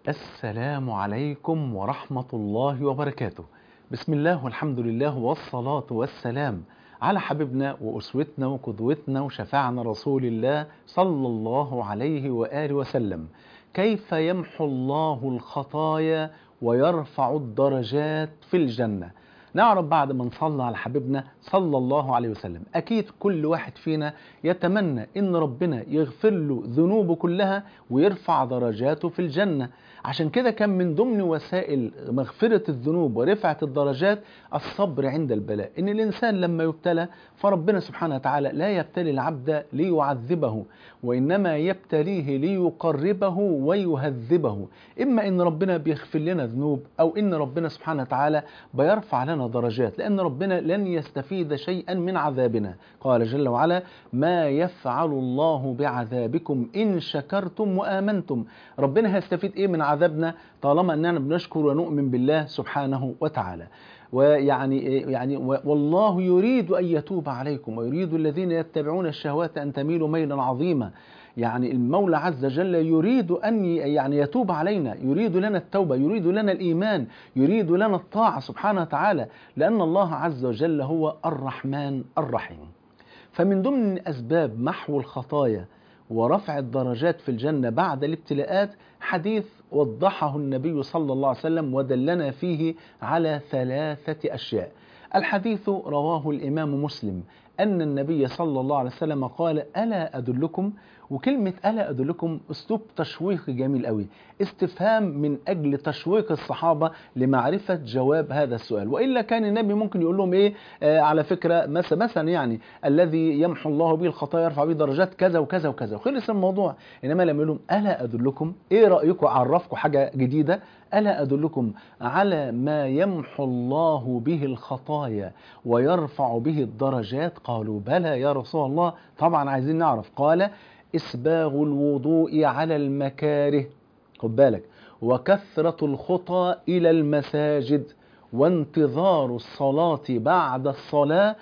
السلام عليكم ورحمة الله وبركاته بسم الله والحمد لله والصلاة والسلام على حبيبنا وأسوتنا وقدوتنا وشفاعنا رسول الله صلى الله عليه وآله وسلم كيف يمحو الله الخطايا ويرفع الدرجات في الجنة نعرف بعد ما نصلى على حبيبنا صلى الله عليه وسلم أكيد كل واحد فينا يتمنى إن ربنا يغفر له ذنوبه كلها ويرفع درجاته في الجنة عشان كده كان من ضمن وسائل مغفرة الذنوب ورفعة الدرجات الصبر عند البلاء إن الإنسان لما يبتلى فربنا سبحانه وتعالى لا يبتلي العبد ليعذبه وإنما يبتليه ليقربه ويهذبه إما إن ربنا بيغفر لنا ذنوب أو إن ربنا سبحانه وتعالى بيرفع لنا درجات لأن ربنا لن يستفيد شيئا من عذابنا قال جل وعلا ما يفعل الله بعذابكم إن شكرتم وآمنتم ربنا هيستفيد إيه من عذابنا طالما أننا بنشكر ونؤمن بالله سبحانه وتعالى ويعني يعني والله يريد أن يتوب عليكم ويريد الذين يتبعون الشهوات أن تميلوا ميلا عظيما يعني المولى عز وجل يريد أن يعني يتوب علينا يريد لنا التوبة يريد لنا الإيمان يريد لنا الطاعة سبحانه وتعالى لأن الله عز وجل هو الرحمن الرحيم فمن ضمن أسباب محو الخطايا ورفع الدرجات في الجنة بعد الابتلاءات حديث وضحه النبي صلى الله عليه وسلم ودلنا فيه على ثلاثة أشياء الحديث رواه الإمام مسلم أن النبي صلى الله عليه وسلم قال ألا أدلكم وكلمة ألا أدلكم أسلوب تشويق جميل قوي استفهام من أجل تشويق الصحابة لمعرفة جواب هذا السؤال وإلا كان النبي ممكن يقول لهم إيه آه على فكرة مثلا مثلا يعني الذي يمحو الله به الخطايا يرفع به درجات كذا وكذا وكذا وخلص الموضوع إنما لما يقول لهم ألا أدلكم إيه رأيكم أعرفكم حاجة جديدة ألا أدلكم على ما يمحو الله به الخطايا ويرفع به الدرجات قالوا بلى يا رسول الله طبعا عايزين نعرف قال إسباغ الوضوء على المكاره خد بالك وكثرة الخطى إلى المساجد وانتظار الصلاة بعد الصلاة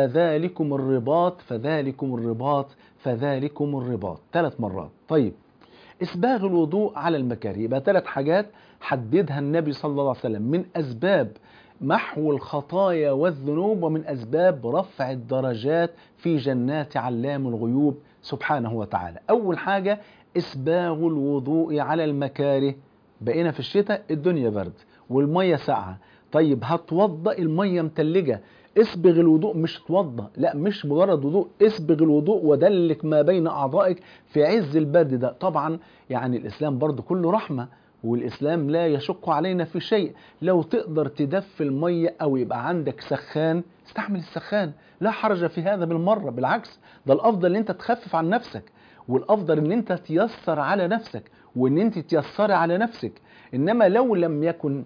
فذلكم الرباط فذلكم الرباط فذلكم الرباط ثلاث مرات طيب إسباغ الوضوء على المكاره يبقى ثلاث حاجات حددها النبي صلى الله عليه وسلم من أسباب محو الخطايا والذنوب ومن أسباب رفع الدرجات في جنات علام الغيوب سبحانه وتعالى أول حاجة إسباغ الوضوء على المكاره بقينا في الشتاء الدنيا برد والمية ساقعة طيب هتوضأ المية متلجة اسبغ الوضوء مش توضأ لا مش مجرد وضوء اسبغ الوضوء ودلك ما بين أعضائك في عز البرد ده طبعا يعني الإسلام برضه كله رحمة والإسلام لا يشق علينا في شيء لو تقدر تدفي المية أو يبقى عندك سخان استحمل السخان لا حرج في هذا بالمرة بالعكس ده الأفضل أن أنت تخفف عن نفسك والأفضل أن أنت تيسر على نفسك وأن أنت تيسري على نفسك إنما لو لم يكن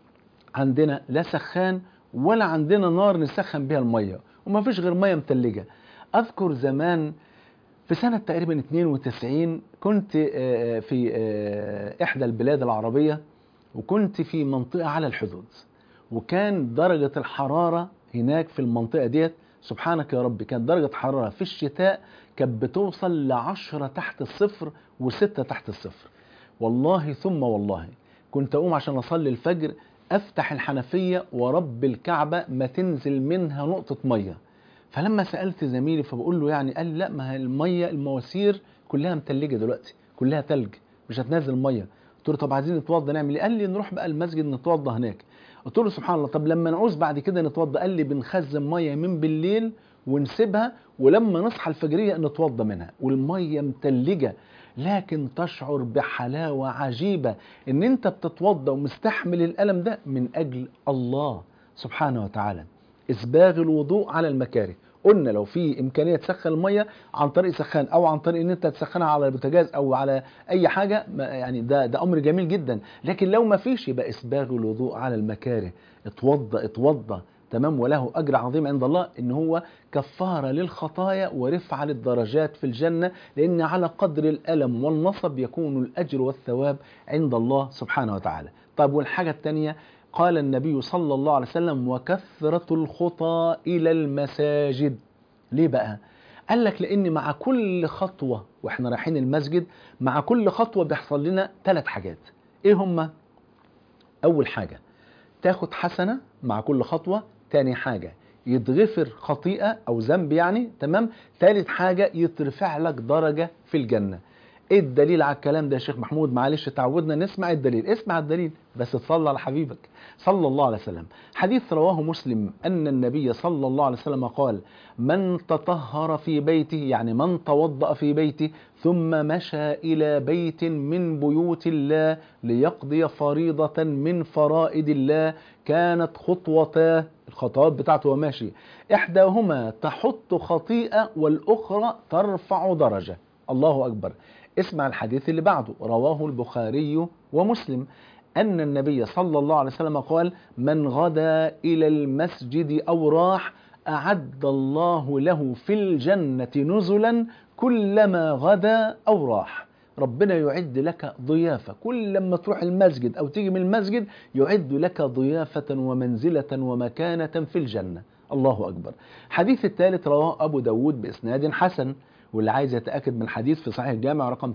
عندنا لا سخان ولا عندنا نار نسخن بها المية وما فيش غير مية متلجة أذكر زمان في سنة تقريبا 92 كنت في إحدى البلاد العربية وكنت في منطقة على الحدود وكان درجة الحرارة هناك في المنطقة ديت سبحانك يا رب كانت درجة حرارة في الشتاء كانت بتوصل لعشرة تحت الصفر وستة تحت الصفر والله ثم والله كنت أقوم عشان أصلي الفجر أفتح الحنفية ورب الكعبة ما تنزل منها نقطة مية فلما سألت زميلي فبقول له يعني قال لي لا ما هي المية المواسير كلها متلجة دلوقتي كلها تلج مش هتنزل مية قلت له طب عايزين نتوضى نعمل ايه قال لي نروح بقى المسجد نتوضى هناك قلت له سبحان الله طب لما نعوز بعد كده نتوضى قال لي بنخزن مية من بالليل ونسيبها ولما نصحى الفجرية نتوضى منها والمية متلجة لكن تشعر بحلاوة عجيبة ان انت بتتوضى ومستحمل الألم ده من أجل الله سبحانه وتعالى إسباغ الوضوء على المكاره قلنا لو في إمكانية تسخن المية عن طريق سخان أو عن طريق إن أنت تسخنها على البوتاجاز أو على أي حاجة يعني ده ده أمر جميل جدا لكن لو ما فيش يبقى إسباغ الوضوء على المكاره اتوضى اتوضى تمام وله أجر عظيم عند الله إن هو كفارة للخطايا ورفع للدرجات في الجنة لأن على قدر الألم والنصب يكون الأجر والثواب عند الله سبحانه وتعالى طيب والحاجة الثانية قال النبي صلى الله عليه وسلم وكثرة الخطى إلى المساجد ليه بقى؟ قال لك لأن مع كل خطوة وإحنا رايحين المسجد مع كل خطوة بيحصل لنا ثلاث حاجات ايه هما اول حاجة تاخد حسنة مع كل خطوة تاني حاجة يتغفر خطيئة او ذنب يعني تمام تالت حاجة يترفع لك درجة في الجنة ايه الدليل على الكلام ده يا شيخ محمود معلش تعودنا نسمع الدليل اسمع الدليل بس تصلى على حبيبك صلى الله عليه وسلم حديث رواه مسلم ان النبي صلى الله عليه وسلم قال من تطهر في بيته يعني من توضأ في بيته ثم مشى الى بيت من بيوت الله ليقضي فريضة من فرائض الله كانت خطوتاه الخطوات بتاعته وماشي احداهما تحط خطيئة والاخرى ترفع درجة الله اكبر اسمع الحديث اللي بعده رواه البخاري ومسلم أن النبي صلى الله عليه وسلم قال من غدا إلى المسجد أو راح أعد الله له في الجنة نزلا كلما غدا أو راح ربنا يعد لك ضيافة كل لما تروح المسجد أو تيجي من المسجد يعد لك ضيافة ومنزلة ومكانة في الجنة الله أكبر حديث الثالث رواه أبو داود بإسناد حسن واللي عايز يتأكد من الحديث في صحيح الجامع رقم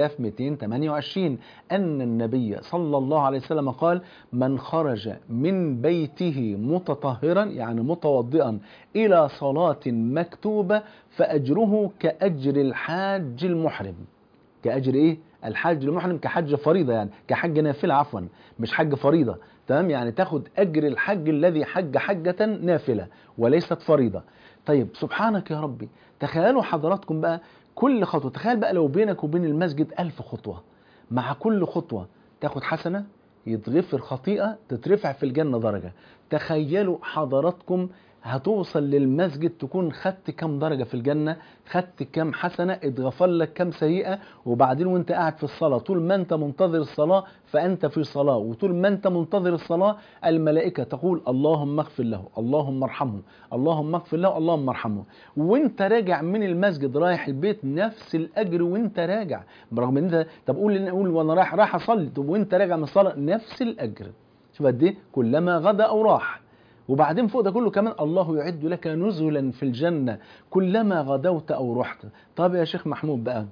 6228 أن النبي صلى الله عليه وسلم قال من خرج من بيته متطهرا يعني متوضئا إلى صلاة مكتوبة فأجره كأجر الحاج المحرم كأجر إيه؟ الحاج المحرم كحج فريضة يعني كحج نافلة عفوا مش حج فريضة تمام يعني تاخد أجر الحج الذي حج حجة نافلة وليست فريضة طيب سبحانك يا ربي تخيلوا حضراتكم بقى كل خطوة تخيل بقى لو بينك وبين المسجد ألف خطوة مع كل خطوة تاخد حسنة يتغفر خطيئة تترفع في الجنة درجة تخيلوا حضراتكم هتوصل للمسجد تكون خدت كم درجة في الجنة خدت كم حسنة اتغفر لك كم سيئة وبعدين وانت قاعد في الصلاة طول ما انت منتظر الصلاة فانت في صلاة وطول ما انت منتظر الصلاة الملائكة تقول اللهم اغفر له اللهم ارحمه اللهم اغفر له اللهم ارحمه وانت راجع من المسجد رايح البيت نفس الاجر وانت راجع برغم ان انت طب قول قول وانا رايح رايح اصلي طب وانت راجع من الصلاة نفس الاجر شوف قد ايه كلما غدا او راح وبعدين فوق ده كله كمان الله يعد لك نزلا في الجنة كلما غدوت أو رحت طب يا شيخ محمود بقى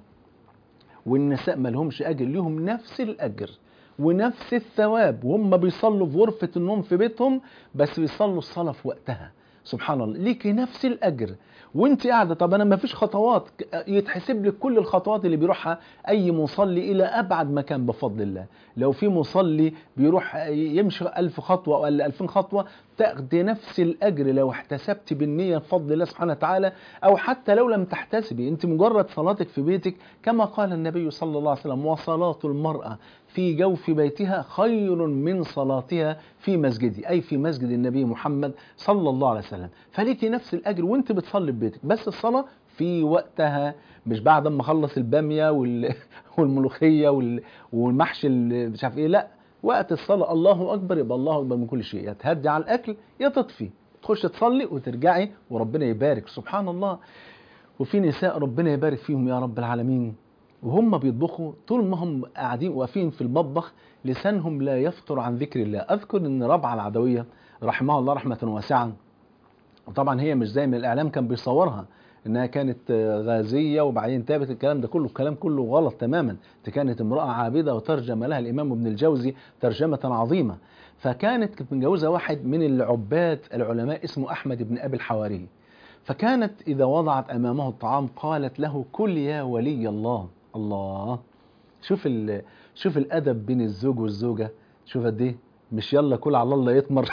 والنساء ما لهمش أجر ليهم نفس الأجر ونفس الثواب وهم بيصلوا في غرفة النوم في بيتهم بس بيصلوا الصلاة في وقتها سبحان الله ليكي نفس الأجر وانت قاعدة طب أنا ما فيش خطوات يتحسب لك كل الخطوات اللي بيروحها أي مصلي إلى أبعد مكان بفضل الله لو في مصلي بيروح يمشي ألف خطوة ولا ألفين خطوة تاخدي نفس الأجر لو احتسبت بالنية بفضل الله سبحانه وتعالى أو حتى لو لم تحتسبي أنت مجرد صلاتك في بيتك كما قال النبي صلى الله عليه وسلم وصلاة المرأة في جوف بيتها خير من صلاتها في مسجدي أي في مسجد النبي محمد صلى الله عليه وسلم فليكي نفس الأجر وانت بتصلي في بيتك بس الصلاة في وقتها مش بعد ما اخلص الباميه وال... والملوخيه وال... والمحشي مش عارف ايه لا وقت الصلاه الله اكبر يبقى الله اكبر من كل شيء يا تهدي على الاكل يا تطفي تخش تصلي وترجعي وربنا يبارك سبحان الله وفي نساء ربنا يبارك فيهم يا رب العالمين وهم بيطبخوا طول ما هم قاعدين واقفين في المطبخ لسانهم لا يفطر عن ذكر الله اذكر ان ربعه العدويه رحمها الله رحمه واسعه وطبعا هي مش زي ما الاعلام كان بيصورها انها كانت غازيه وبعدين تابت الكلام ده كله الكلام كله غلط تماما دي كانت امراه عابده وترجم لها الامام ابن الجوزي ترجمه عظيمه فكانت كانت متجوزه واحد من العباد العلماء اسمه احمد بن ابي الحواري فكانت اذا وضعت امامه الطعام قالت له كل يا ولي الله الله شوف شوف الادب بين الزوج والزوجه شوف قد ايه مش يلا كل على الله يتمر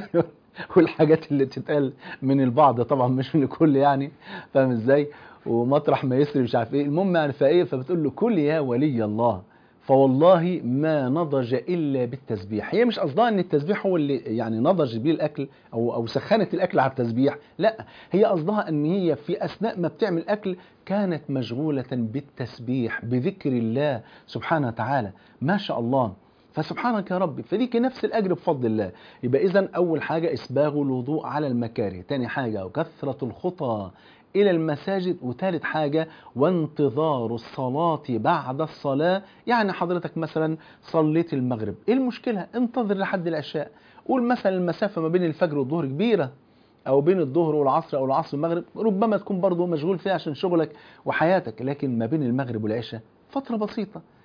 والحاجات اللي تتقال من البعض طبعا مش من الكل يعني فاهم ازاي ومطرح ما يسري مش عارف ايه المهم يعني فايه فبتقول له كل يا ولي الله فوالله ما نضج الا بالتسبيح هي مش قصدها ان التسبيح هو اللي يعني نضج بيه الاكل او او سخنت الاكل على التسبيح لا هي قصدها ان هي في اثناء ما بتعمل اكل كانت مشغوله بالتسبيح بذكر الله سبحانه وتعالى ما شاء الله فسبحانك يا رب فليك نفس الأجر بفضل الله يبقى إذا أول حاجة إسباغ الوضوء على المكاره تاني حاجة كثرة الخطى إلى المساجد وثالث حاجة وانتظار الصلاة بعد الصلاة يعني حضرتك مثلا صليت المغرب إيه المشكلة انتظر لحد العشاء قول مثلا المسافة ما بين الفجر والظهر كبيرة او بين الظهر والعصر او العصر والمغرب ربما تكون برضه مشغول فيها عشان شغلك وحياتك لكن ما بين المغرب والعشاء فترة بسيطة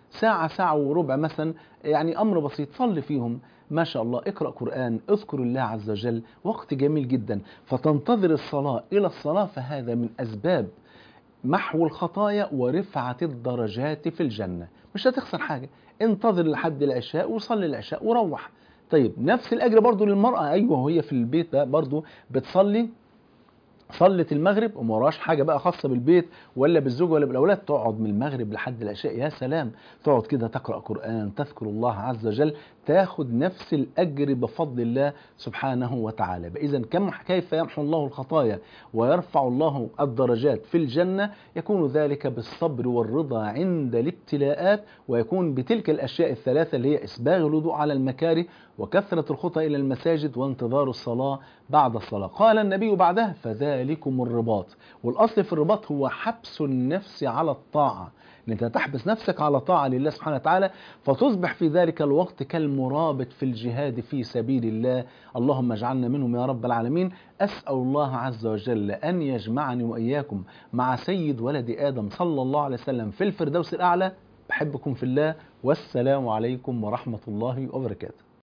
ساعة ساعة وربع مثلا يعني أمر بسيط صلي فيهم ما شاء الله اقرأ قرآن اذكر الله عز وجل وقت جميل جدا فتنتظر الصلاة إلى الصلاة فهذا من أسباب محو الخطايا ورفعة الدرجات في الجنة مش هتخسر حاجة انتظر لحد العشاء وصلي العشاء وروح طيب نفس الأجر برضو للمرأة أيوة وهي في البيت بقى برضو بتصلي صلت المغرب وما وراش حاجه بقى خاصه بالبيت ولا بالزوج ولا بالاولاد تقعد من المغرب لحد العشاء يا سلام تقعد كده تقرا قران تذكر الله عز وجل تاخد نفس الاجر بفضل الله سبحانه وتعالى اذا كم كيف يمحو الله الخطايا ويرفع الله الدرجات في الجنه يكون ذلك بالصبر والرضا عند الابتلاءات ويكون بتلك الاشياء الثلاثه اللي هي اسباغ الوضوء على المكاره وكثره الخطى الى المساجد وانتظار الصلاه بعد الصلاه قال النبي بعدها فذلكم الرباط والاصل في الرباط هو حبس النفس على الطاعه ان انت تحبس نفسك على طاعه لله سبحانه وتعالى فتصبح في ذلك الوقت كالمرابط في الجهاد في سبيل الله اللهم اجعلنا منهم يا رب العالمين اسال الله عز وجل ان يجمعني واياكم مع سيد ولد ادم صلى الله عليه وسلم في الفردوس الاعلى بحبكم في الله والسلام عليكم ورحمه الله وبركاته